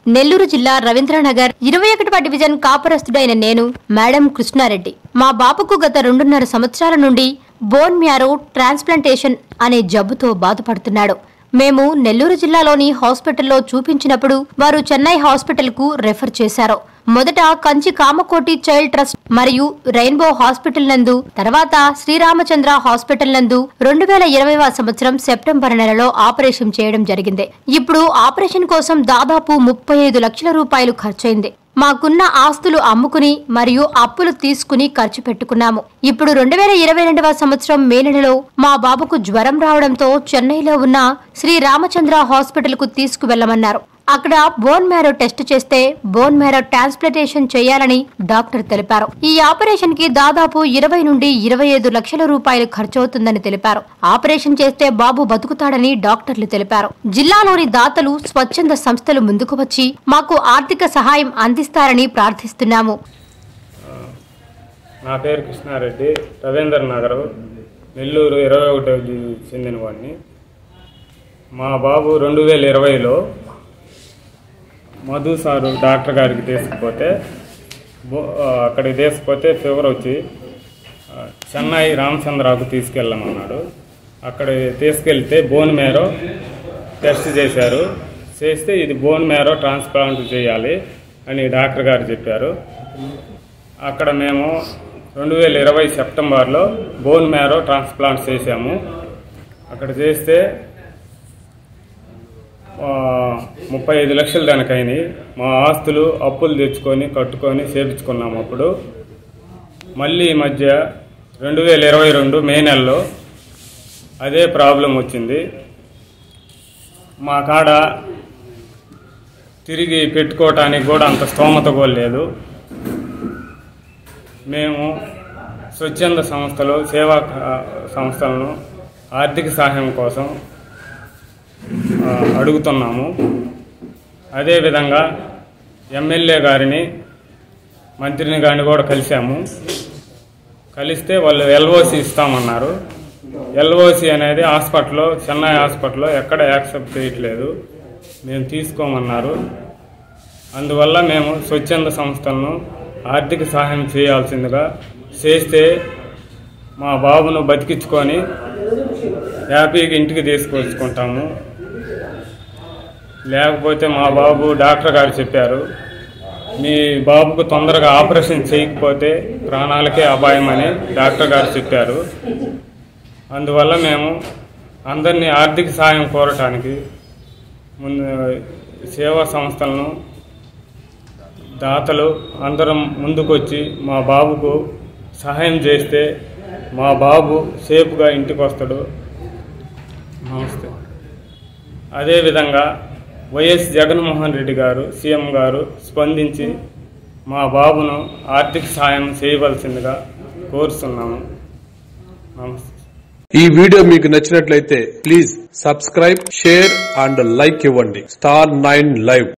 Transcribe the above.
నెల్లూరు జిల్లా రవీంద్రనగర్ ఇరవై ఒకటవ డివిజన్ కాపురస్తుడైన నేను మేడం కృష్ణారెడ్డి మా బాబుకు గత రెండున్నర సంవత్సరాల నుండి బోన్ మ్యారో ట్రాన్స్ప్లాంటేషన్ అనే జబ్బుతో బాధపడుతున్నాడు మేము నెల్లూరు జిల్లాలోని హాస్పిటల్లో చూపించినప్పుడు వారు చెన్నై హాస్పిటల్ కు రెఫర్ చేశారు మొదట కంచి కామకోటి చైల్డ్ ట్రస్ట్ మరియు రెయిన్బో హాస్పిటల్ నందు తర్వాత శ్రీరామచంద్ర హాస్పిటల్ నందు రెండు వేల ఇరవైవ సంవత్సరం సెప్టెంబర్ నెలలో ఆపరేషన్ చేయడం జరిగింది ఇప్పుడు ఆపరేషన్ కోసం దాదాపు ముప్పై ఐదు లక్షల రూపాయలు ఖర్చయింది మాకున్న ఆస్తులు అమ్ముకుని మరియు అప్పులు తీసుకుని ఖర్చు పెట్టుకున్నాము ఇప్పుడు రెండు వేల ఇరవై రెండవ సంవత్సరం మే నెలలో మా బాబుకు జ్వరం రావడంతో చెన్నైలో ఉన్న శ్రీ రామచంద్ర హాస్పిటల్ కు తీసుకువెళ్లమన్నారు అక్కడ బోన్ మ్యారో టెస్ట్ చేస్తే బోన్ మ్యారో ట్రాన్స్ప్లాంటేషన్ చేయాలని డాక్టర్ తెలిపారు ఈ ఆపరేషన్ కి దాదాపు ఇరవై నుండి ఇరవై ఐదు లక్షల రూపాయలు ఖర్చవుతుందని తెలిపారు ఆపరేషన్ చేస్తే బాబు బతుకుతాడని డాక్టర్లు తెలిపారు జిల్లాలోని దాతలు స్వచ్ఛంద సంస్థలు ముందుకు వచ్చి మాకు ఆర్థిక సహాయం అందిస్తారని ప్రార్థిస్తున్నాము నా పేరు కృష్ణారెడ్డి రవీంద్ర నగర్ నెల్లూరు ఇరవై ఒకటో చెందినవాడిని మా బాబు రెండు వేల ఇరవైలో మధు సారు డాక్టర్ గారికి తీసుకుపోతే బో- ఆ, అక్కడికి తీసుకుపోతే ఫీవర్ వచ్చి ఆ, చెన్నై రామచంద్రాకు తీసుకెళ్ళమన్నాడు అక్కడ తీసుకెళ్తే బోన్ మేరో టెస్ట్ చేశారు చేస్తే ఇది బోన్ మేరో ట్రాన్స్ప్లాంట్ చేయాలి అని డాక్టర్ గారు చెప్పారు అక్కడ మేము రెండు వేల ఇరవై సెప్టెంబర్లో బోన్ మ్యారో ట్రాన్స్ప్లాంట్ చేశాము అక్కడ చేస్తే ఆ, ముప్పై ఐదు లక్షలు దానికైనాయి మా ఆస్తులు అప్పులు తెచ్చుకొని కట్టుకొని చేపించుకున్నాము అప్పుడు మళ్ళీ ఈ మధ్య రెండు వేల ఇరవై రెండు మే నెలలో అదే ప్రాబ్లం వచ్చింది మా కాడ తిరిగి పెట్టుకోవటానికి కూడా అంత స్తోమత కూడా లేదు మేము స్వచ్ఛంద సంస్థలు సేవా ఆ, సంస్థలను ఆర్థిక సహాయం కోసం ఆ, అడుగుతున్నాము అదేవిధంగా ఎమ్మెల్యే గారిని మంత్రిని గారిని కూడా కలిశాము కలిస్తే వాళ్ళు ఎల్ఓసి ఇస్తామన్నారు ఎల్ఓసి అనేది హాస్పిటల్లో చెన్నై హాస్పిటల్లో ఎక్కడ యాక్సెప్ట్ చేయట్లేదు మేము తీసుకోమన్నారు అందువల్ల మేము స్వచ్ఛంద సంస్థలను ఆర్థిక సహాయం చేయాల్సిందిగా చేస్తే మా బాబును బతికించుకొని హ్యాపీగా ఇంటికి తీసుకొచ్చుకుంటాము లేకపోతే మా బాబు డాక్టర్ గారు చెప్పారు మీ బాబుకు తొందరగా ఆపరేషన్ చేయకపోతే ప్రాణాలకే అపాయం అని డాక్టర్ గారు చెప్పారు అందువల్ల మేము అందరినీ ఆర్థిక సహాయం కోరటానికి ముందు సేవా సంస్థలను దాతలు అందరం ముందుకొచ్చి మా బాబుకు సహాయం చేస్తే మా బాబు సేఫ్గా ఇంటికి వస్తాడు నమస్తే అదేవిధంగా వైఎస్ జగన్మోహన్ రెడ్డి గారు సీఎం గారు స్పందించి మా బాబును ఆర్థిక సాయం చేయవలసిందిగా కోరుతున్నాము నమస్తే ఈ వీడియో మీకు నచ్చినట్లయితే please subscribe share and like ఇవ్వండి స్టార్ నైన్ లైవ్